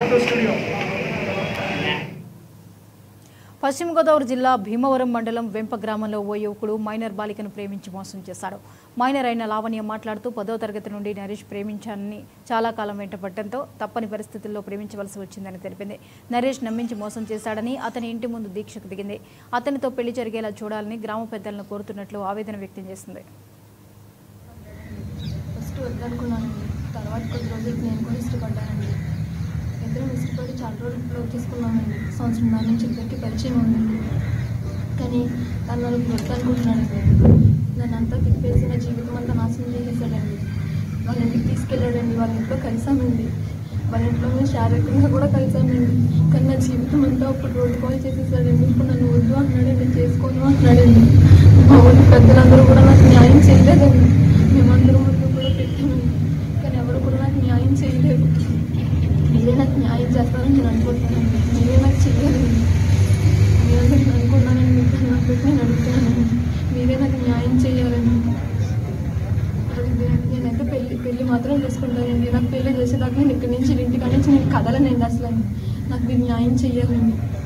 photo studio పశ్చిమ గోదావరి జిల్లా భీమవరం మండలం వెంప గ్రామంలో ఓ యువకుడు మైనర్ బాలికను ప్రేమించి మోసం చేశాడు మైనర్ అయిన లావణ్య మాట్లాడుతూ పదో తరగతి నుండి నరేష్ ప్రేమించానని చాలా కాలం వెంటపడటంతో తప్పని పరిస్థితుల్లో ప్రేమించవలసి వచ్చిందని తెలిపింది నరేష్ నమ్మించి మోసం చేశాడని అతని ఇంటి ముందు దీక్షకు దిగింది అతనితో పెళ్లి జరిగేలా చూడాలని గ్రామ పెద్దలను కోరుతున్నట్లు ఆవేదన వ్యక్తం చేసింది ఫస్ట్ వద్దనుకున్నానండి తర్వాత కొద్ది రోజులకి నేను కూడా ఇష్టపడ్డానండి ఇద్దరం ఇష్టపడి చాలా రోజులు లవ్ చేసుకున్నామండి సంవత్సరం దాని నుంచి ఇద్దరికి పరిచయం ఉందండి కానీ తను వాళ్ళకి వద్దనుకుంటున్నాడండి నన్ను అంతా తిప్పేసి నా జీవితం అంతా నాశనం చేసేసాడండి వాళ్ళ ఇంటికి తీసుకెళ్ళాడండి వాళ్ళ ఇంట్లో కలిసామండి వాళ్ళ ఇంట్లో మేము శారీరకంగా కూడా కలిసామండి కానీ నా జీవితం అంతా అప్పుడు రోడ్డు కాల్ చేసేసాడండి ఇప్పుడు నన్ను వద్దు అన్నాడండి చేసుకోను అన్నాడండి మా ఊరి పెద్దలందరూ కూడా నాకు న్యాయం చేయలేదండి మేమందరం ముందు కూడా పెట్టామండి కానీ ఎవరు కూడా నాకు న్యాయం చేయలేదు మీరే నాకు న్యాయం చేస్తారని నేను అనుకుంటున్నానండి మీరే నాకు చెయ్యాలండి మీరందరూ నేను అనుకున్నానని మీకు దండం పెట్టి నేను అడుగుతున్నానండి మీరే నాకు న్యాయం చేయాలండి అది నే- నేనైతే పెళ్లి పెళ్లి మాత్రం చేసుకుంటానండి నాకు పెళ్లి చేసేదాకా నేను ఇక్కడి నుంచి ఇంటికాడ నుంచి నేను కదలనండి అసలు నాకు మీరు న్యాయం చేయాలండి